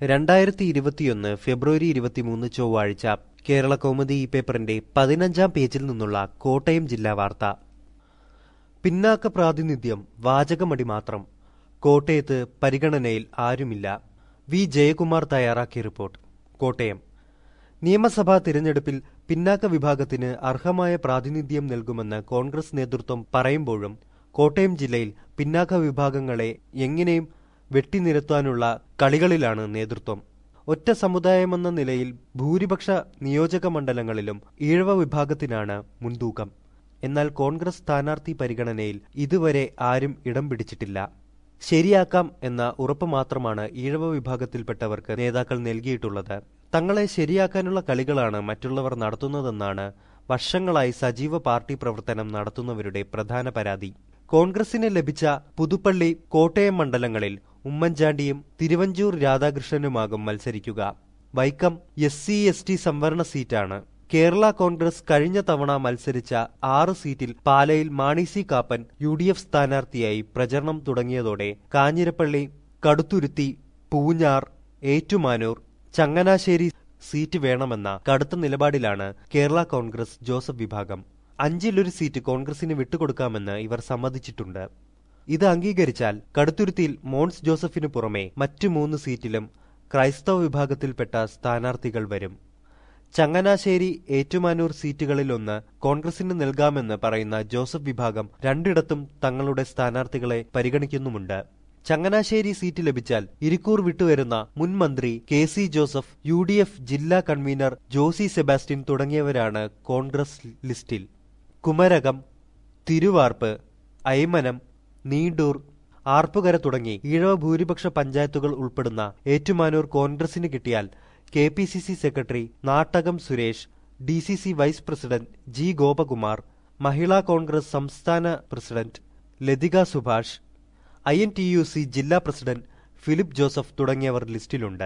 രണ്ടായിരത്തി ഇരുപത്തിയൊന്ന് ഫെബ്രുവരി ഇരുപത്തിമൂന്ന് ചൊവ്വാഴ്ച കേരള കൗമുദി ഈ പേപ്പറിന്റെ പതിനഞ്ചാം പേജിൽ നിന്നുള്ള കോട്ടയം ജില്ലാ വാർത്ത പിന്നാക്ക പ്രാതിനിധ്യം വാചകമടി മാത്രം കോട്ടയത്ത് പരിഗണനയിൽ ആരുമില്ല വി ജയകുമാർ തയ്യാറാക്കിയ റിപ്പോർട്ട് കോട്ടയം നിയമസഭാ തിരഞ്ഞെടുപ്പിൽ പിന്നാക്ക വിഭാഗത്തിന് അർഹമായ പ്രാതിനിധ്യം നൽകുമെന്ന് കോൺഗ്രസ് നേതൃത്വം പറയുമ്പോഴും കോട്ടയം ജില്ലയിൽ പിന്നാക്ക വിഭാഗങ്ങളെ എങ്ങനെയും വെട്ടിനിരത്താനുള്ള കളികളിലാണ് നേതൃത്വം ഒറ്റ സമുദായമെന്ന നിലയിൽ ഭൂരിപക്ഷ നിയോജക മണ്ഡലങ്ങളിലും ഈഴവ വിഭാഗത്തിനാണ് മുൻതൂക്കം എന്നാൽ കോൺഗ്രസ് സ്ഥാനാർത്ഥി പരിഗണനയിൽ ഇതുവരെ ആരും ഇടം പിടിച്ചിട്ടില്ല ശരിയാക്കാം എന്ന ഉറപ്പ് മാത്രമാണ് ഈഴവ വിഭാഗത്തിൽപ്പെട്ടവർക്ക് നേതാക്കൾ നൽകിയിട്ടുള്ളത് തങ്ങളെ ശരിയാക്കാനുള്ള കളികളാണ് മറ്റുള്ളവർ നടത്തുന്നതെന്നാണ് വർഷങ്ങളായി സജീവ പാർട്ടി പ്രവർത്തനം നടത്തുന്നവരുടെ പ്രധാന പരാതി കോൺഗ്രസിന് ലഭിച്ച പുതുപ്പള്ളി കോട്ടയം മണ്ഡലങ്ങളിൽ ഉമ്മൻചാണ്ടിയും തിരുവഞ്ചൂർ രാധാകൃഷ്ണനുമാകും മത്സരിക്കുക Vaikom S C S T സംവരണ സീറ്റാണ് കേരള കോൺഗ്രസ് കഴിഞ്ഞ തവണ മത്സരിച്ച ആറ് സീറ്റിൽ പാലയിൽ Mani C Kappan U D F സ്ഥാനാർത്ഥിയായി പ്രചരണം തുടങ്ങിയതോടെ കാഞ്ഞിരപ്പള്ളി കടുത്തുരുത്തി പൂഞ്ഞാർ ഏറ്റുമാനൂർ ചങ്ങനാശ്ശേരി സീറ്റ് വേണമെന്ന കടുത്ത നിലപാടിലാണ് കേരള കോൺഗ്രസ് ജോസഫ് വിഭാഗം അഞ്ചിലൊരു സീറ്റ് കോൺഗ്രസിന് വിട്ടുകൊടുക്കാമെന്ന് ഇവർ സമ്മതിച്ചിട്ടുണ്ട് ഇത് അംഗീകരിച്ചാൽ കടുത്തുരുത്തിയിൽ മോൺസ് ജോസഫിനു പുറമെ മറ്റു മൂന്ന് സീറ്റിലും ക്രൈസ്തവ വിഭാഗത്തിൽപ്പെട്ട സ്ഥാനാർത്ഥികൾ വരും ചങ്ങനാശ്ശേരി ഏറ്റുമാനൂർ സീറ്റുകളിലൊന്ന് കോൺഗ്രസിന് നൽകാമെന്ന് പറയുന്ന ജോസഫ് വിഭാഗം രണ്ടിടത്തും തങ്ങളുടെ സ്ഥാനാർത്ഥികളെ പരിഗണിക്കുന്നുമുണ്ട് ചങ്ങനാശ്ശേരി സീറ്റ് ലഭിച്ചാൽ ഇരിക്കൂർ വിട്ടുവരുന്ന മുൻ മന്ത്രി K C Joseph U D F ജില്ലാ കൺവീനർ ജോസി സെബാസ്റ്റ്യൻ തുടങ്ങിയവരാണ് കോൺഗ്രസ് ലിസ്റ്റിൽ കുമരകം തിരുവാർപ്പ് ഐമനം നീണ്ടൂർ ആർപ്പുകര തുടങ്ങി ഈഴവ ഭൂരിപക്ഷ പഞ്ചായത്തുകൾ ഉൾപ്പെടുന്ന ഏറ്റുമാനൂർ കോൺഗ്രസിന് കിട്ടിയാൽ K P C C secretary Nattakom Suresh D C C vice president G Gopakumar Mahila Congress സംസ്ഥാന president Lathika Subhash I N T U C ജില്ലാ പ്രസിഡന്റ് ഫിലിപ്പ് ജോസഫ് തുടങ്ങിയവർ ലിസ്റ്റിലുണ്ട്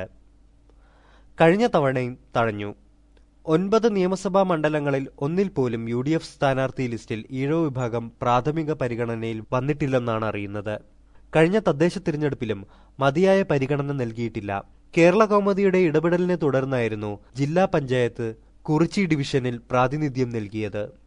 കഴിഞ്ഞ തവണയും തഴഞ്ഞു ഒൻപത് നിയമസഭാ മണ്ഡലങ്ങളിൽ ഒന്നിൽ പോലും യു ഡി എഫ് സ്ഥാനാർത്ഥി ലിസ്റ്റിൽ ഈഴവ വിഭാഗം പ്രാഥമിക പരിഗണനയിൽ വന്നിട്ടില്ലെന്നാണ് അറിയുന്നത് കഴിഞ്ഞ തദ്ദേശ തിരഞ്ഞെടുപ്പിലും മതിയായ പരിഗണന നൽകിയിട്ടില്ല കേരള കൗമുദിയുടെ ഇടപെടലിനെ തുടർന്നായിരുന്നു ജില്ലാ പഞ്ചായത്ത് കുറിച്ചി ഡിവിഷനിൽ പ്രാതിനിധ്യം നൽകിയത്